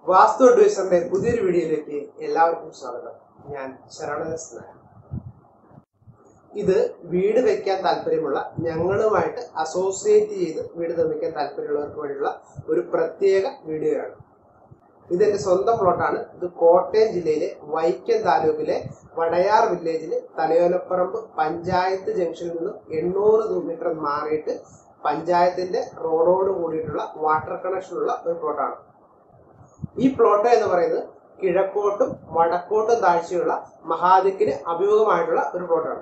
വാസ്തു അഡ്വൈസറിന്റെ പുതിയൊരു വീഡിയോയിലേക്ക് എല്ലാവർക്കും സ്വാഗതം ഞാൻ ശരവണദാസ് നായർ ഇത് വീട് വെക്കാൻ താല്പര്യമുള്ള ഞങ്ങളുമായിട്ട് അസോസിയേറ്റ് ചെയ്ത് വീട് നിർമ്മിക്കാൻ താല്പര്യമുള്ളവർക്ക് വേണ്ടിയുള്ള ഒരു പ്രത്യേക വീഡിയോയാണ് ഇതെന്റെ സ്വന്തം പ്ലോട്ടാണ് ഇത് കോട്ടയം ജില്ലയിലെ വൈക്കം താലൂക്കിലെ വടയാർ വില്ലേജില് തലയോലപ്പറമ്പ് പഞ്ചായത്ത് ജംഗ്ഷനിൽ നിന്നും എണ്ണൂറ് മീറ്റർ മാറിയിട്ട് പഞ്ചായത്തിന്റെ റോഡോട് കൂടിയിട്ടുള്ള വാട്ടർ കണക്ഷനുള്ള ഒരു പ്ലോട്ടാണ് ഈ പ്ലോട്ട് എന്ന് പറയുന്നത് കിഴക്കോട്ടും വടക്കോട്ടും താഴ്ചയുള്ള മഹാദിക്കിന് അഭിമുഖമായിട്ടുള്ള ഒരു പ്ലോട്ടാണ്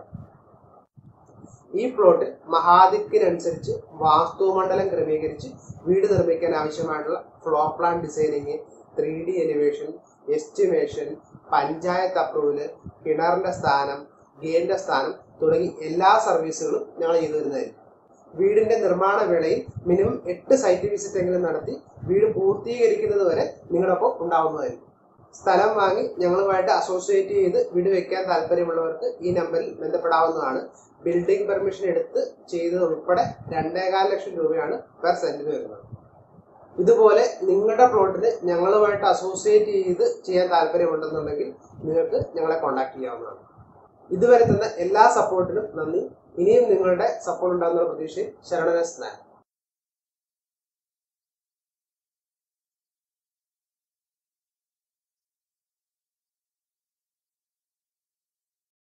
ഈ പ്ലോട്ടിൽ മഹാദിക്കിനനുസരിച്ച് വാസ്തുമണ്ഡലം ക്രമീകരിച്ച് വീട് നിർമ്മിക്കാൻ ആവശ്യമായിട്ടുള്ള floor plan designing three D elevation estimation panchayat approval കിണറിന്റെ സ്ഥാനം ഗേറ്റിന്റെ സ്ഥാനം തുടങ്ങി എല്ലാ സർവീസുകളും ഞങ്ങൾ ചെയ്തു തരുന്നതായിരിക്കും വീടിന്റെ നിർമ്മാണ വേളയിൽ മിനിമം എട്ട് സൈറ്റ് വിസിറ്റ് എങ്കിലും നടത്തി വീട് പൂർത്തീകരിക്കുന്നത് വരെ നിങ്ങളൊപ്പം ഉണ്ടാവുന്നതായിരിക്കും സ്ഥലം വാങ്ങി ഞങ്ങളുമായിട്ട് അസോസിയേറ്റ് ചെയ്ത് വീട് വെക്കാൻ താല്പര്യമുള്ളവർക്ക് ഈ നമ്പറിൽ ബന്ധപ്പെടാവുന്നതാണ് ബിൽഡിംഗ് പെർമിഷൻ എടുത്ത് ചെയ്തത് ഉൾപ്പെടെ രണ്ടേകാൽ ലക്ഷം രൂപയാണ് പെർ സെന്റിന് വരുന്നത് ഇതുപോലെ നിങ്ങളുടെ പ്ലോട്ടിന് ഞങ്ങളുമായിട്ട് അസോസിയേറ്റ് ചെയ്ത് ചെയ്യാൻ താല്പര്യമുണ്ടെന്നുണ്ടെങ്കിൽ നിങ്ങൾക്ക് ഞങ്ങളെ കോൺടാക്ട് ചെയ്യാവുന്നതാണ് ഇതുവരെ തന്ന എല്ലാ സപ്പോർട്ടിനും നന്ദി ഇനിയും നിങ്ങളുടെ സപ്പോർട്ട് ഉണ്ടാകുന്ന പ്രതീക്ഷയിൽ ശരണനസ് നായർ